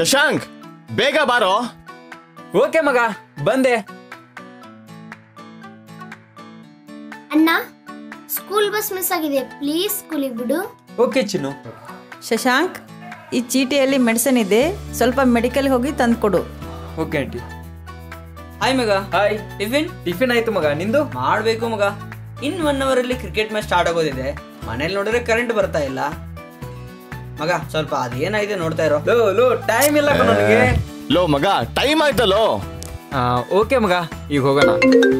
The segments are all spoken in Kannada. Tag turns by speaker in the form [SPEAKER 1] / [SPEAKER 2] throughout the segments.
[SPEAKER 1] ಶಶಾಂಕ್ ಬೇಗ ಬಾರೋ
[SPEAKER 2] ಓಕೆ ಮಗ ಬಂದೆ
[SPEAKER 3] ಅಣ್ಣ ಸ್ಕೂಲ್ ಬಸ್ ಮಿಸ್ ಆಗಿದೆ ಪ್ಲೀಸ್ ಸ್ಕೂಲಿಗೆ ಬಿಡು
[SPEAKER 2] ಓಕೆ ಚಿನ್ನು
[SPEAKER 4] ಶಶಾಂಕ್ ಈ ಚೀಟಿಯಲ್ಲಿ ಮೆಡಿಸಿನ್ ಇದೆ ಸ್ವಲ್ಪ ಮೆಡಿಕಲ್ಗೆ ಹೋಗಿ ತಂದ್ಕೊಡು
[SPEAKER 2] ಓಕೆ ಆಂಟಿ
[SPEAKER 5] ಹಾಯ್ ಮಗ
[SPEAKER 2] ಹಾಯ್
[SPEAKER 5] ಟಿಫಿನ್
[SPEAKER 2] ಟಿಫಿನ್ ಆಯ್ತು ಮಗ ನಿಂದು
[SPEAKER 5] ಮಾಡ್ಬೇಕು ಮಗ ಇನ್ ಒನ್ ಅವರ್ ಅಲ್ಲಿ ಕ್ರಿಕೆಟ್ ಮ್ಯಾಚ್ ಸ್ಟಾರ್ಟ್ ಆಗೋದಿದೆ ಮನೇಲಿ ನೋಡಿದ್ರೆ ಕರೆಂಟ್ ಬರ್ತಾ ಇಲ್ಲ ಮಗ ಸ್ವಲ್ಪ ಅದೇನಾಗಿದೆ ನೋಡ್ತಾ ಇರೋ
[SPEAKER 2] ಲೋ ಲೋ ಟೈಮ್ ಇಲ್ಲ ಕಣೋ ನನಗೆ
[SPEAKER 1] ಲೋ ಮಗ ಟೈಮ್ ಆಯ್ತಲ್ಲೋ
[SPEAKER 2] ಓಕೆ ಮಗ ಈಗ ಹೋಗೋಣ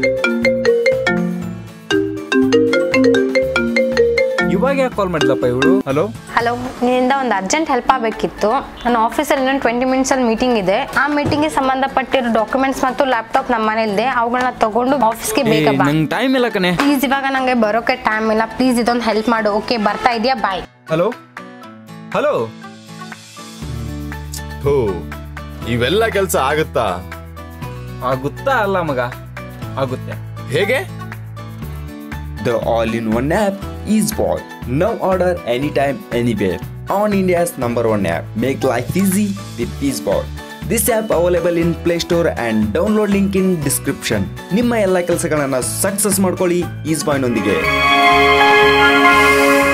[SPEAKER 2] ಇವಾಗ ಯಾಕೆ ಕಾಲ್ ಮಾಡಿದ್ಲಪ್ಪ ಇವಳು ಹಲೋ
[SPEAKER 6] ಹಲೋ ನಿನ್ನಿಂದ ಒಂದು ಅರ್ಜೆಂಟ್ ಹೆಲ್ಪ್ ಆಗಬೇಕಿತ್ತು ನನ್ನ ಆಫೀಸಲ್ಲಿ ಇನ್ನೊಂದು ಟ್ವೆಂಟಿ ಮಿನಿಟ್ಸಲ್ಲಿ ಮೀಟಿಂಗ್ ಇದೆ ಆ ಮೀಟಿಂಗ್ಗೆ ಸಂಬಂಧಪಟ್ಟಿರೋ ಡಾಕ್ಯುಮೆಂಟ್ಸ್ ಮತ್ತು ಲ್ಯಾಪ್ಟಾಪ್ ನಮ್ಮ ಮನೇಲಿದೆ ಅವುಗಳನ್ನ ತಗೊಂಡು ಆಫೀಸ್ಗೆ ಬೇಗ ಬಾ
[SPEAKER 2] ನಂಗೆ ಟೈಮ್ ಇಲ್ಲ ಕಣೆ
[SPEAKER 6] ಪ್ಲೀಸ್ ಇವಾಗ ನಂಗೆ ಬರೋಕೆ ಟೈಮ್ ಇಲ್ಲ ಪ್ಲೀಸ್ ಇದೊಂದು ಹೆಲ್ಪ್ ಮಾಡು ಓಕೆ ಬರ್ತಾ ಇದೆಯಾ ಬಾಯ್
[SPEAKER 2] ಹಲೋ ಹಲೋ
[SPEAKER 1] ಹೋ ಇವೆಲ್ಲ ಕೆಲಸ ಆಗುತ್ತಾ
[SPEAKER 2] ಆಗುತ್ತಾ ಅಲ್ಲ ಮಗ ಆಗುತ್ತೆ
[SPEAKER 1] ಹೇಗೆ
[SPEAKER 7] The all-in-one app EaseBall. Now order anytime, anywhere. On India's number one app. Make life easy with EaseBall. This app available in Play Store and download link in description. ನಿಮ್ಮ ಎಲ್ಲ ಕೆಲಸಗಳನ್ನ ಸಕ್ಸಸ್ ಮಾಡ್ಕೊಳ್ಳಿ ಈಸ್ ಬಾಯ್ನೊಂದಿಗೆ